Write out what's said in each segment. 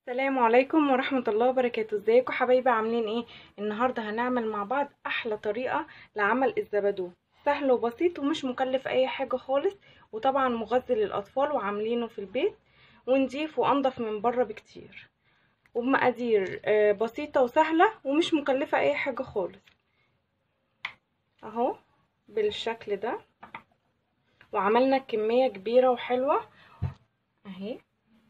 السلام عليكم ورحمة الله وبركاته ازيكم حبايبي عاملين ايه النهاردة هنعمل مع بعض احلى طريقة لعمل الزبادو سهل وبسيط ومش مكلف اي حاجة خالص وطبعا مغذي للاطفال وعاملينه في البيت ونضيف وانضف من بره بكتير وبمقادير آه، بسيطة وسهلة ومش مكلفة اي حاجة خالص اهو بالشكل ده وعملنا كمية كبيرة وحلوة اهي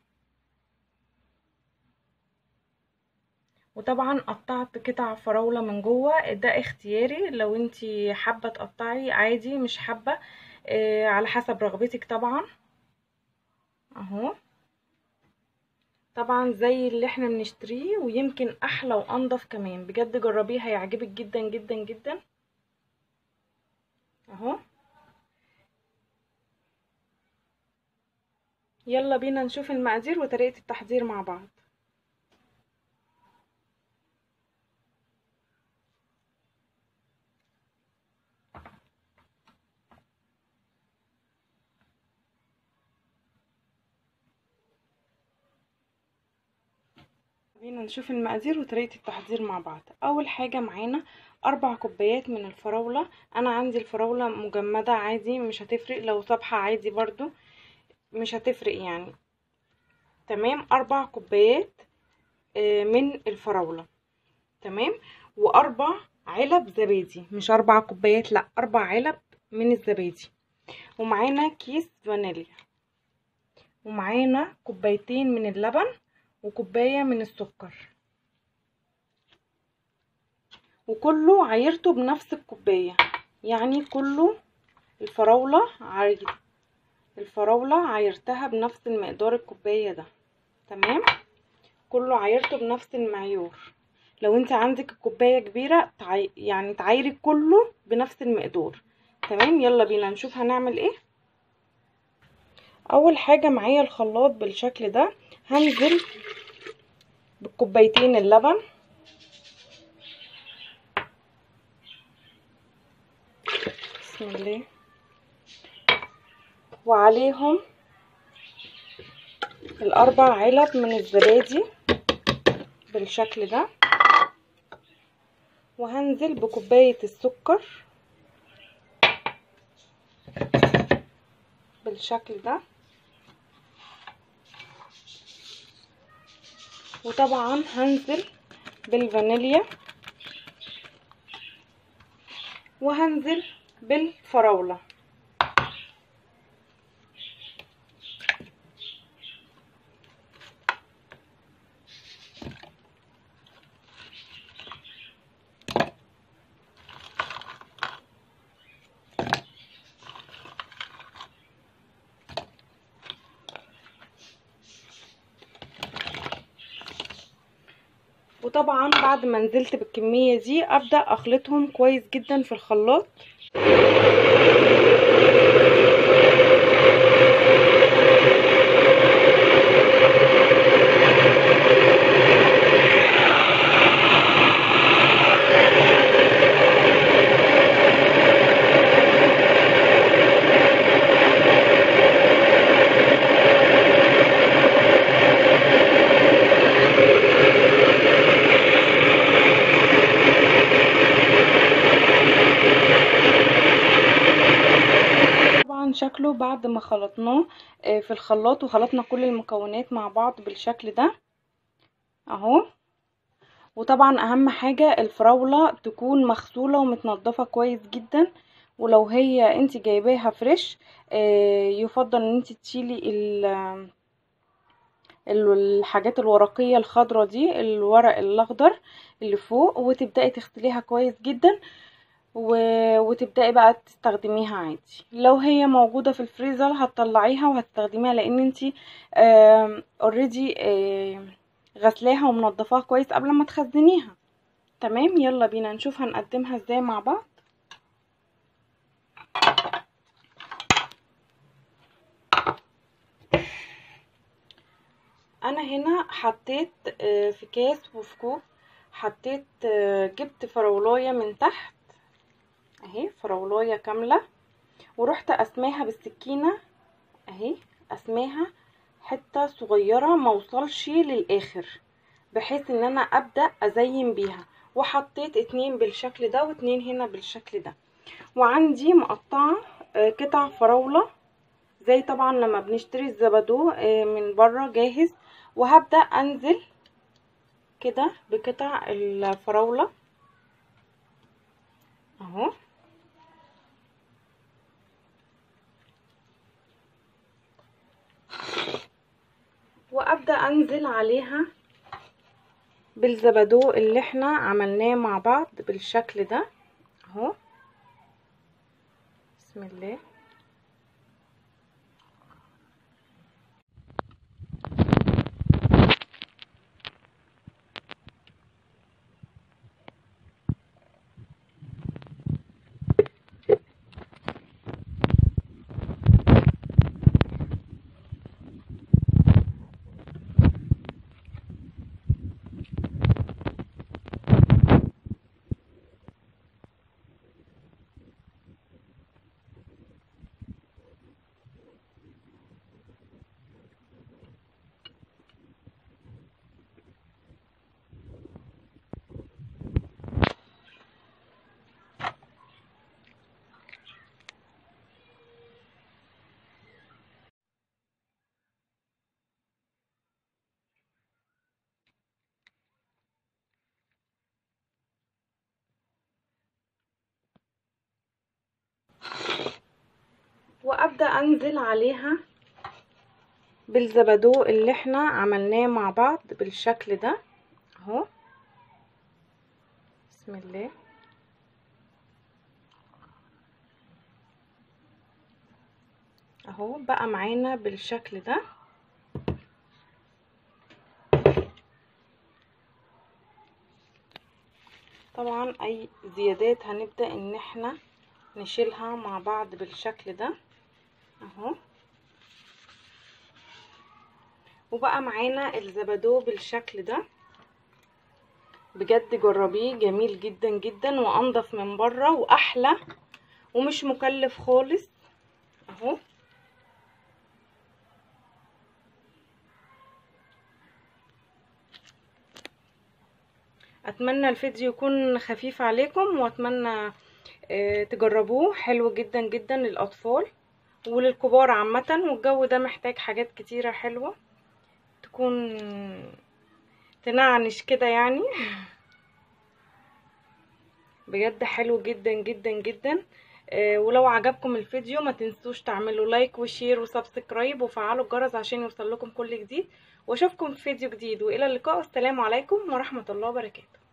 وطبعا قطعت قطع فراولة من جوه ده اختياري لو انتي حابة تقطعي عادي مش حابة آه على حسب رغبتك طبعا اهو طبعا زي اللي احنا بنشتريه ويمكن احلى وانضف كمان بجد جربيه هيعجبك جدا جدا جدا اهو يلا بينا نشوف المقادير وطريقة التحضير مع بعض بينا نشوف المقادير وطريقة التحضير مع بعض اول حاجة معانا اربع كوبايات من الفراولة انا عندي الفراولة مجمدة عادي مش هتفرق لو صبحة عادي برضو مش هتفرق يعني تمام اربع كوبايات من الفراولة تمام واربع علب زبادي مش اربع كوبايات لا اربع علب من الزبادي ومعانا كيس فانيليا ومعانا كوبايتين من اللبن وكوباية من السكر وكله عايرته بنفس الكوباية يعني كله الفراولة عاير الفراولة عايرتها بنفس المقدار الكوباية ده تمام كله عايرته بنفس المعيار لو انت عندك الكوباية كبيرة تعي... يعني تعايري كله بنفس المقدار تمام يلا بينا نشوف هنعمل ايه اول حاجة معايا الخلاط بالشكل ده هنزل بكوبايتين اللبن بسم الله وعليهم الاربع علب من الزبادي بالشكل ده وهنزل بكوباية السكر بالشكل ده وطبعا هنزل بالفانيليا وهنزل بالفراولة وطبعا بعد ما نزلت بالكمية دي ابدأ اخلطهم كويس جدا في الخلاط شكله بعد ما خلطناه في الخلاط وخلطنا كل المكونات مع بعض بالشكل ده اهو وطبعا اهم حاجة الفراولة تكون مغسولة ومتنضفة كويس جدا ولو هي انت جايباها فريش يفضل ان انت تشيلي الحاجات الورقية الخضرة دي الورق الاخضر اللي فوق وتبدأي تغسليها كويس جدا و... وتبدأي بقى تستخدميها عادي لو هي موجودة في الفريزر هتطلعيها وهتستخدميها لان انتي اوريدي غسلاها ومنضفاها كويس قبل ما تخزنيها تمام يلا بينا نشوف هنقدمها ازاي مع بعض انا هنا حطيت في كاس وفي كوب حطيت جبت فراولايه من تحت اهي فراولايه كامله ورحت اسماها بالسكينه اهي اسماها حته صغيره ما اوصلش للاخر بحيث ان انا ابدا ازين بيها وحطيت اتنين بالشكل ده واتنين هنا بالشكل ده وعندي مقطعه قطع فراوله زي طبعا لما بنشتري الزبادو من بره جاهز وهبدا انزل كده بقطع الفراوله اهو وابدا انزل عليها بالزبادو اللي احنا عملناه مع بعض بالشكل ده اهو بسم الله وابدا انزل عليها بالزبادو اللي احنا عملناه مع بعض بالشكل ده اهو بسم الله اهو بقى معانا بالشكل ده طبعا اي زيادات هنبدا ان احنا نشيلها مع بعض بالشكل ده اهو وبقى معانا الزبادو بالشكل ده بجد جربيه جميل جدا جدا وانضف من بره واحلى ومش مكلف خالص اهو اتمنى الفيديو يكون خفيف عليكم واتمنى تجربوه حلو جدا جدا للاطفال وللكبار عامه والجو ده محتاج حاجات كتيره حلوه تكون تنعنش كده يعني بجد حلو جدا جدا جدا ولو عجبكم الفيديو ما تنسوش تعملوا لايك وشير وسبسكرايب وفعلوا الجرس عشان يوصل لكم كل جديد واشوفكم في فيديو جديد والى اللقاء والسلام عليكم ورحمه الله وبركاته